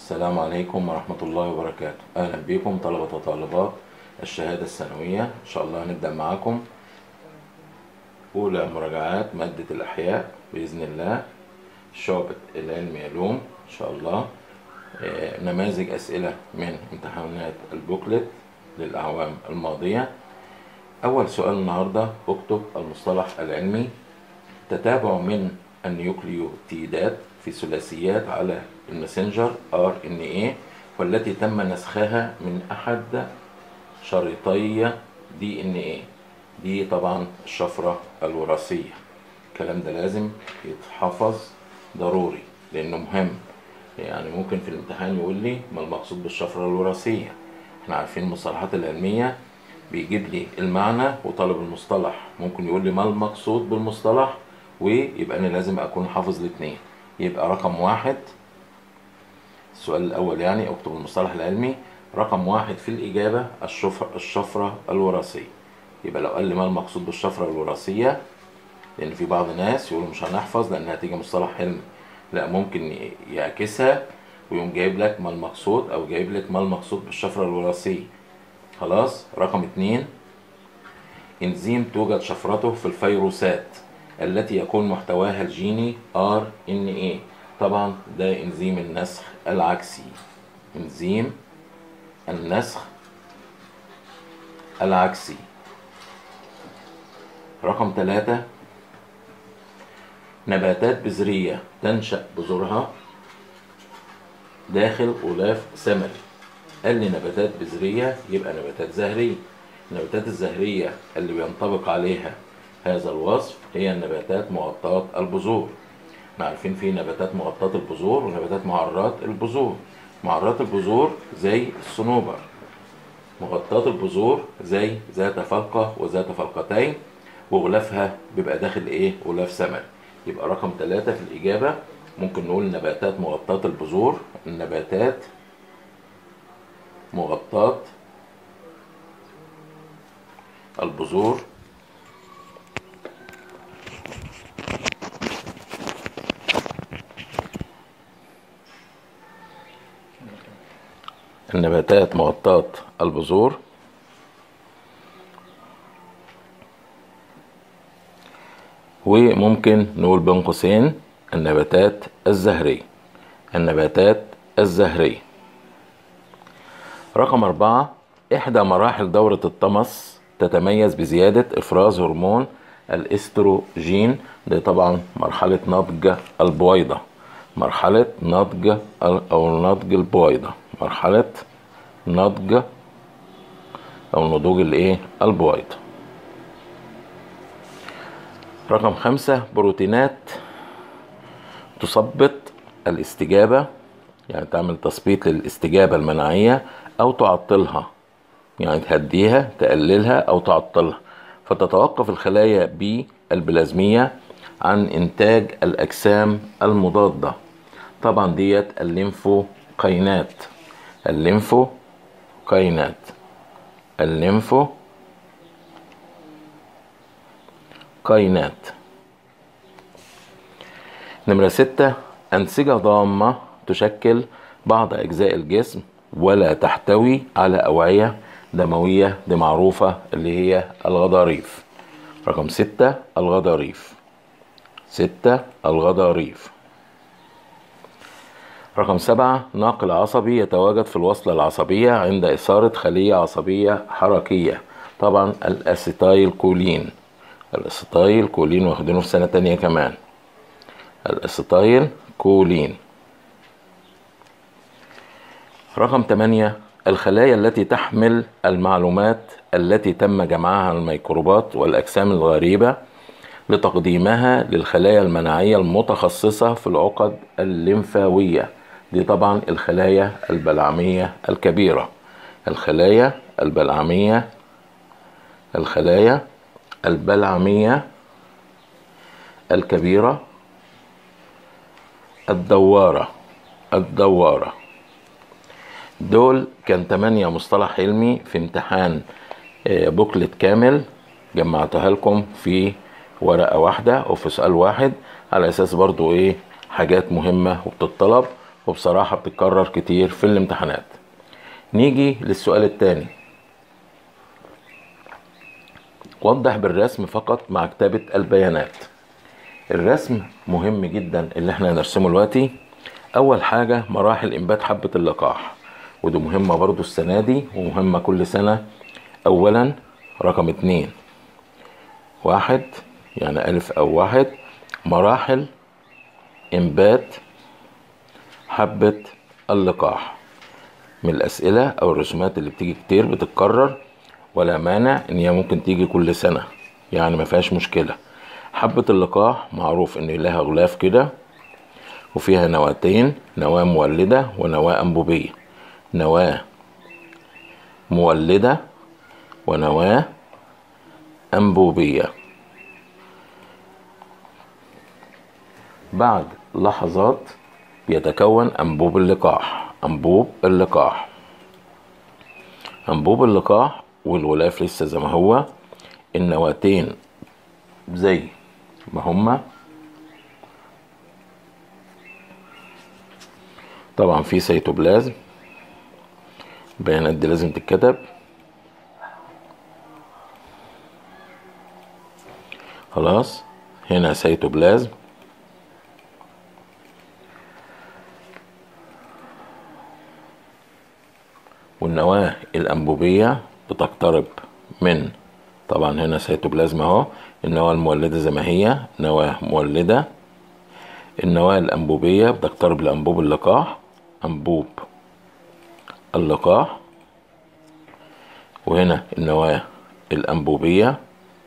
السلام عليكم ورحمة الله وبركاته أهلا بكم طلبة وطالبات الشهادة الثانوية إن شاء الله هنبدأ معاكم أولى مراجعات مادة الأحياء بإذن الله شعبة العلم علوم إن شاء الله آه، نماذج أسئلة من امتحانات البوكلت للأعوام الماضية أول سؤال النهاردة اكتب المصطلح العلمي تتابع من النيوكليوتيدات في ثلاثيات على الماسنجر RNA والتي تم نسخها من أحد شريطي دي ان ايه دي طبعا الشفرة الوراثية الكلام ده لازم يتحفظ ضروري لأنه مهم يعني ممكن في الامتحان يقول لي ما المقصود بالشفرة الوراثية احنا عارفين المصطلحات العلمية بيجيب لي المعنى وطالب المصطلح ممكن يقول لي ما المقصود بالمصطلح ويبقى انا لازم اكون حافظ الاثنين يبقى رقم واحد السؤال الاول يعني اكتب المصطلح العلمي رقم واحد في الاجابه الشفر الشفره الوراثيه يبقى لو قال لي ما المقصود بالشفره الوراثيه لان في بعض الناس يقولوا مش هنحفظ لانها هتيجي مصطلح علمي لا ممكن يعكسها ويقوم جايب لك ما المقصود او جايب لك ما المقصود بالشفره الوراثيه خلاص رقم اتنين انزيم توجد شفرته في الفيروسات التي يكون محتواها الجيني RNA طبعا ده انزيم النسخ العكسي انزيم النسخ العكسي رقم ثلاثة نباتات بذرية تنشأ بذورها داخل غلاف ثمري قال لي نباتات بذرية يبقى نباتات زهرية النباتات الزهرية اللي بينطبق عليها هذا الوصف هي النباتات مغطاة البذور احنا عارفين في نباتات مغطاة البذور ونباتات معرات البذور معرات البذور زي الصنوبر مغطاة البذور زي ذات فلقة وذات فلقتين وغلافها بيبقى داخل ايه غلاف ثمري يبقى رقم ثلاثة في الإجابة ممكن نقول نباتات مغطاة البذور النباتات مغطاة البذور النباتات مغطاة البذور وممكن نقول بين قوسين النباتات الزهرية النباتات الزهرية رقم أربعة إحدى مراحل دورة الطمس تتميز بزيادة إفراز هرمون الاستروجين ده طبعا مرحلة نضج البويضة مرحلة نضج أو نضج البويضة مرحلة نضج أو نضوج الإيه البويضة رقم خمسة بروتينات تثبط الاستجابة يعني تعمل تثبيط للاستجابة المناعية أو تعطلها يعني تهديها تقللها أو تعطلها فتتوقف الخلايا بي البلازمية عن إنتاج الأجسام المضادة طبعا ديت الليمفوكاينات الليمفوكاينات الليمفو كاينات نمرة ستة أنسجة ضامة تشكل بعض أجزاء الجسم ولا تحتوي على أوعية دموية دي معروفة اللي هي الغضاريف رقم ستة الغضاريف ستة الغضاريف رقم سبعة ناقل عصبي يتواجد في الوصلة العصبية عند إثارة خلية عصبية حركية طبعا الأسيتايل كولين الأسيتايل كولين واخدينه في سنة تانية كمان الأسيتايل كولين رقم 8 الخلايا التي تحمل المعلومات التي تم جمعها عن الميكروبات والأجسام الغريبة لتقديمها للخلايا المناعية المتخصصة في العقد الليمفاوية دي طبعا الخلايا البلعمية الكبيرة الخلايا البلعمية الخلايا البلعمية الكبيرة الدوارة الدوارة دول كان تمانية مصطلح علمي في امتحان بوكلت كامل جمعتها لكم في ورقة واحدة أو في سؤال واحد على أساس برضو إيه حاجات مهمة وبتطلب وبصراحة بتتكرر كتير في الامتحانات نيجي للسؤال التاني وضح بالرسم فقط مع كتابة البيانات الرسم مهم جدا اللي احنا هنرسمه دلوقتي اول حاجة مراحل انبات حبة اللقاح ودي مهمة برضو السنة دي ومهمة كل سنة اولا رقم اتنين واحد يعني الف او واحد مراحل انبات حبة اللقاح من الاسئلة او الرسومات اللي بتيجي كتير بتتكرر ولا مانع ان هي ممكن تيجي كل سنة يعني ما فيهاش مشكلة حبة اللقاح معروف ان لها غلاف كده وفيها نواتين نواة مولدة ونواة أنبوبية نواة مولدة ونواة أنبوبية بعد لحظات يتكون أنبوب اللقاح أنبوب اللقاح أنبوب اللقاح والغلاف لسه زي ما هو النواتين زي ما هما طبعا في سيتوبلازم البيانات دي لازم تتكتب خلاص هنا سيتوبلازم والنواة الأنبوبية بتقترب من طبعا هنا سيتوبلازم اهو النواة المولدة زي ما هي نواة مولدة النواة الأنبوبية بتقترب لأنبوب اللقاح أنبوب اللقاح وهنا النواة الأنبوبية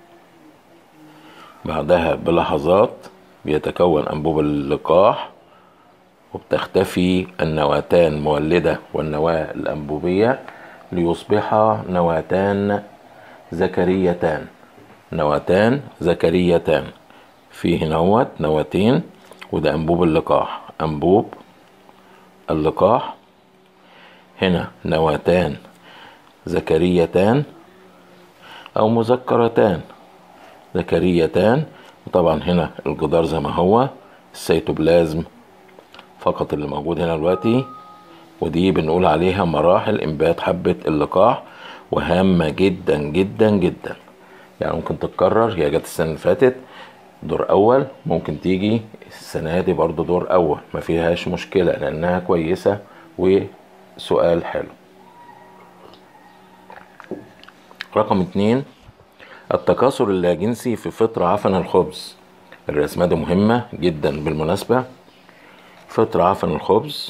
بعدها بلحظات بيتكون أنبوب اللقاح وبتختفي النواتان مولدة والنواة الأنبوبية ليصبحا نواتان ذكريتان نواتان ذكريتان في هنا نواتين وده أنبوب اللقاح أنبوب اللقاح هنا نواتان ذكريتان أو مذكرتان ذكريتان وطبعا هنا الجدار زي ما هو السيتوبلازم فقط اللي موجود هنا دلوقتي ودي بنقول عليها مراحل انبات حبة اللقاح وهامة جدا جدا جدا يعني ممكن تتكرر هي جت السنة اللي فاتت دور أول ممكن تيجي السنة دي برضو دور أول ما فيهاش مشكلة لأنها كويسة وسؤال حلو رقم اتنين التكاثر اللاجنسي في فطر عفن الخبز الرسمة دي مهمة جدا بالمناسبة فطر عفن الخبز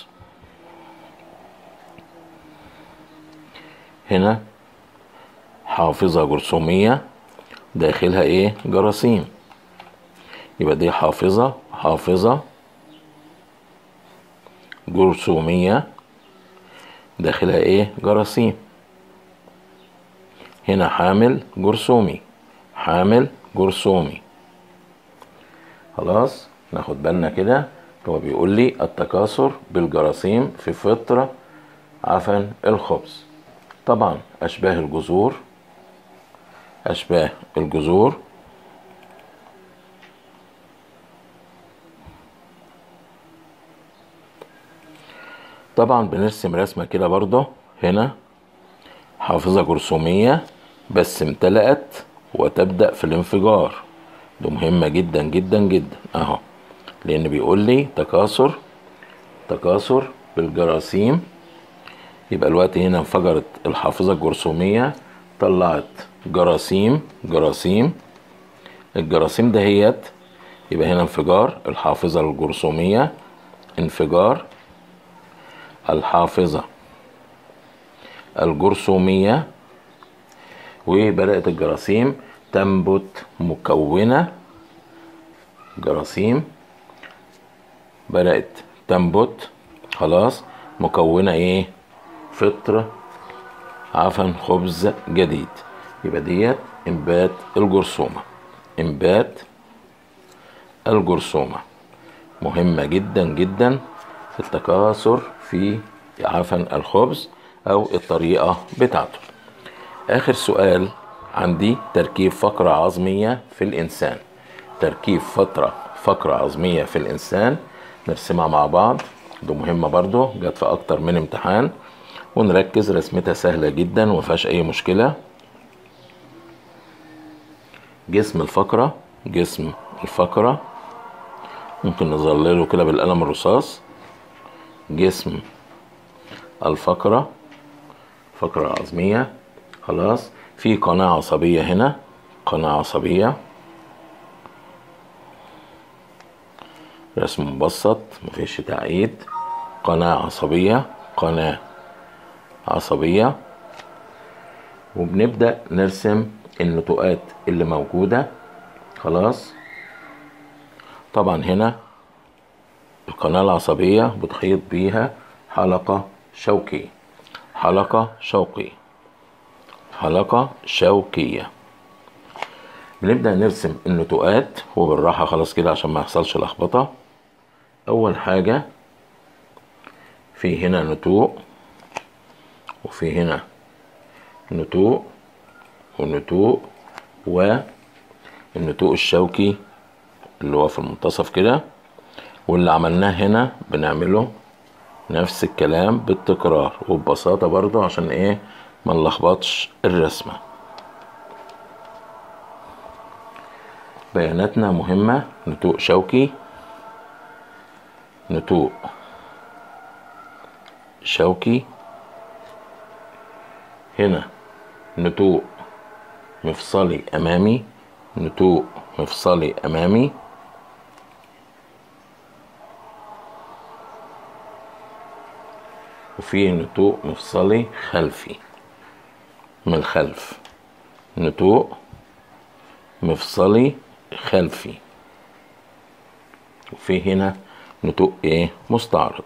هنا حافظة جرثومية داخلها ايه جراثيم يبقى دي حافظة حافظة جرثومية داخلها ايه جراثيم هنا حامل جرثومي حامل جرثومي خلاص ناخد بالنا كده هو بيقول لي التكاثر بالجراثيم في فطر عفن الخبز طبعا اشباه الجذور اشباه الجذور طبعا بنرسم رسمة كده برضه هنا حافظة جرثومية بس امتلأت وتبدأ في الانفجار ده مهمة جدا جدا جدا اهو لان بيقول لي تكاثر تكاثر بالجراثيم يبقى الوقت هنا انفجرت الحافظة الجرثومية طلعت جراثيم جراثيم الجراثيم دهيت يبقى هنا انفجار الحافظة الجرثومية انفجار الحافظة الجرثومية وبدأت الجراثيم تنبت مكونة جراثيم بدأت تنبت خلاص مكونة ايه فطر عفن خبز جديد يبقى ديت انبات الجرثومة انبات الجرثومة مهمة جدا جدا في التكاثر في عفن الخبز او الطريقة بتاعته اخر سؤال عندي تركيب فقرة عظمية في الانسان تركيب فترة فقرة عظمية في الانسان نرسمها مع بعض دي مهمة برضو جت في أكتر من امتحان ونركز رسمتها سهلة جدا ومفيهاش أي مشكلة جسم الفقرة جسم الفقرة ممكن نظلله كده بالقلم الرصاص جسم الفقرة فقرة عظمية خلاص في قناة عصبية هنا قناة عصبية رسم مبسط مفيش تعقيد قناة عصبية قناة عصبية وبنبدأ نرسم النتوءات اللي موجودة خلاص طبعا هنا القناة العصبية بتحيط بيها حلقة شوكية حلقة شوكية حلقة شوكية بنبدأ نرسم النتوءات وبالراحة خلاص كده عشان ما يحصلش لخبطة أول حاجة في هنا نتوء وفي هنا نتوء ونتوء والنتوء الشوكي اللي هو في المنتصف كده واللي عملناه هنا بنعمله نفس الكلام بالتكرار وببساطة برضو عشان ايه ما نلخبطش الرسمة بياناتنا مهمة نتوء شوكي نتوء شوكي هنا نتوء مفصلي أمامي نتوء مفصلي أمامي وفي نتوء مفصلي خلفي من الخلف نتوء مفصلي خلفي وفي هنا نتوء ايه مستعرض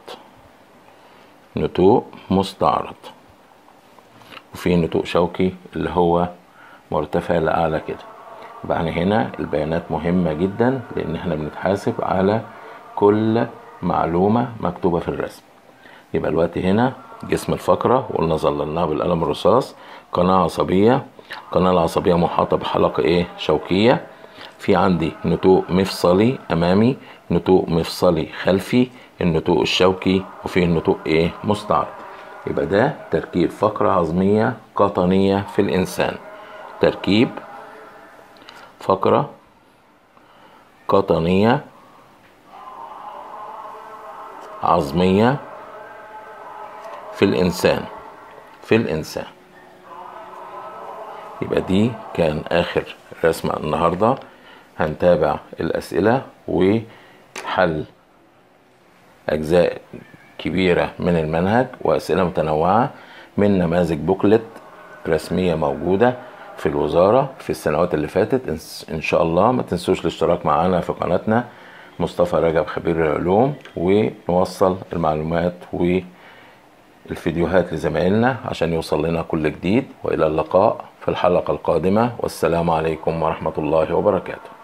نتوء مستعرض وفي نتوء شوكي اللي هو مرتفع لأعلى كده يبقى هنا البيانات مهمة جدا لأن احنا بنتحاسب على كل معلومة مكتوبة في الرسم يبقى الوقت هنا جسم الفقرة وقلنا ظللناها بالقلم الرصاص قناة عصبية القناة العصبية محاطة بحلقة ايه شوكية في عندي نتوء مفصلي أمامي نتوء مفصلي خلفي النتوء الشوكي وفي النتوء ايه مستعرض يبقى ده تركيب فقرة عظمية قطنية في الإنسان تركيب فقرة قطنية عظمية في الإنسان في الإنسان يبقى دي كان آخر رسمة النهاردة هنتابع الأسئلة وحل أجزاء كبيرة من المنهج وأسئلة متنوعة من نماذج بوكلت رسمية موجودة في الوزارة في السنوات اللي فاتت إن شاء الله ما تنسوش الاشتراك معنا في قناتنا مصطفى رجب خبير العلوم ونوصل المعلومات والفيديوهات لزمايلنا عشان يوصل لنا كل جديد وإلى اللقاء في الحلقة القادمة والسلام عليكم ورحمة الله وبركاته